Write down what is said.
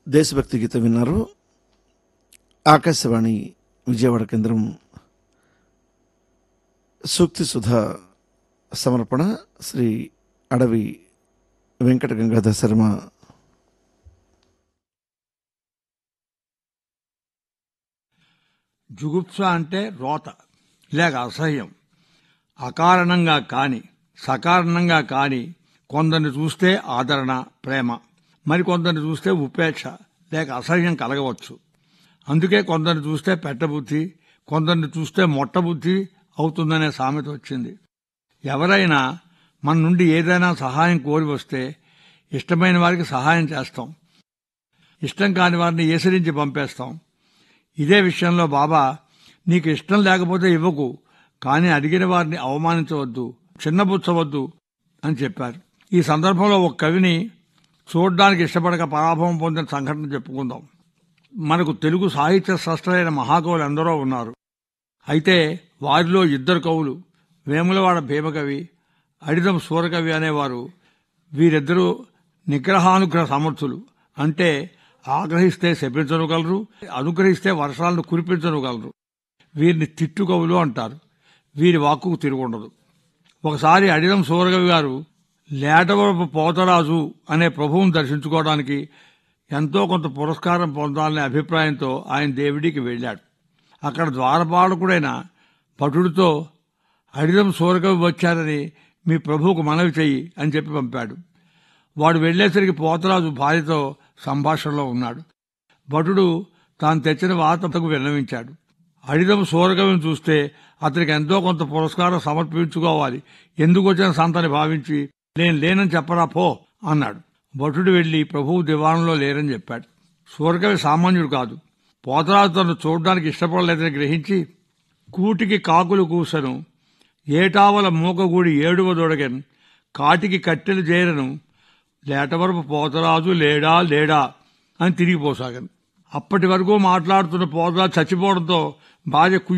దేశభక్తి గీతం విన్నారు ఆకాశవాణి విజయవాడ కేంద్రం సూక్తి సుధా సమర్పణ శ్రీ అడవి వెంకట గంగాధర శర్మ జుగుప్స అంటే రోత లేక అసహ్యం అకారణంగా కాని సకారణంగా కాని కొందరిని చూస్తే ఆదరణ ప్రేమ మరికొందరిని చూస్తే ఉపేక్ష లేక అసహ్యం కలగవచ్చు అందుకే కొందరిని చూస్తే పెట్టబుద్ధి కొందరిని చూస్తే మొట్టబుద్ధి అవుతుందనే సామెత వచ్చింది ఎవరైనా మన నుండి ఏదైనా సహాయం కోరి వస్తే ఇష్టమైన వారికి సహాయం చేస్తాం ఇష్టం కాని వారిని ఏసరించి పంపేస్తాం ఇదే విషయంలో బాబా నీకు ఇష్టం లేకపోతే ఇవ్వకు కానీ అడిగిన వారిని అవమానించవద్దు చిన్నబుచ్చవద్దు అని చెప్పారు ఈ సందర్భంలో ఒక కవిని చూడడానికి ఇష్టపడక పరాభవం పొందిన సంఘటన చెప్పుకుందాం మనకు తెలుగు సాహిత్య స్రష్టలైన మహాకవులు ఎందరో ఉన్నారు అయితే వారిలో ఇద్దరు కవులు వేములవాడ భీమకవి అడిదం సూరకవి అనేవారు వీరిద్దరూ నిగ్రహానుగ్రహ సమర్థులు అంటే ఆగ్రహిస్తే శపించనుగలరు అనుగ్రహిస్తే వర్షాలను కురిపించనుగలరు వీరిని తిట్టు కవులు అంటారు వీరి వాక్కుకు తిరుగుండదు ఒకసారి అడిదం సూరకవి గారు లేటవరపు పోతరాజు అనే ప్రభువును దర్శించుకోవడానికి ఎంతో కొంత పురస్కారం పొందాలనే అభిప్రాయంతో ఆయన దేవుడికి వెళ్ళాడు అక్కడ ద్వారపాలకుడైన భటుడితో అడిదం సూరకవి వచ్చారని మీ ప్రభువుకు మనవి చెయ్యి అని చెప్పి పంపాడు వాడు వెళ్లేసరికి పోతరాజు భార్యతో సంభాషణలో ఉన్నాడు భటుడు తాను తెచ్చిన వార్తకు విన్నవించాడు అడిదం సూరకవిని చూస్తే అతనికి ఎంతో కొంత పురస్కారం సమర్పించుకోవాలి ఎందుకు వచ్చిన సంతని భావించి నేను లేనని చెప్పరా పో అన్నాడు భటుడు వెళ్లి ప్రభువు దివాణంలో లేరని చెప్పాడు సూరకవి సామాన్యుడు కాదు పోతరాజు తను చూడడానికి ఇష్టపడలేదని గ్రహించి కూటికి కాకులు కూసను ఏటావల మూకగూడి ఏడువ దొడగన్ కాటికి కట్టెలు చేరను లేటవరపు పోతరాజు లేడా లేడా అని తిరిగిపోసాగాను అప్పటి వరకు మాట్లాడుతున్న పోతరాజు చచ్చిపోవడంతో భార్య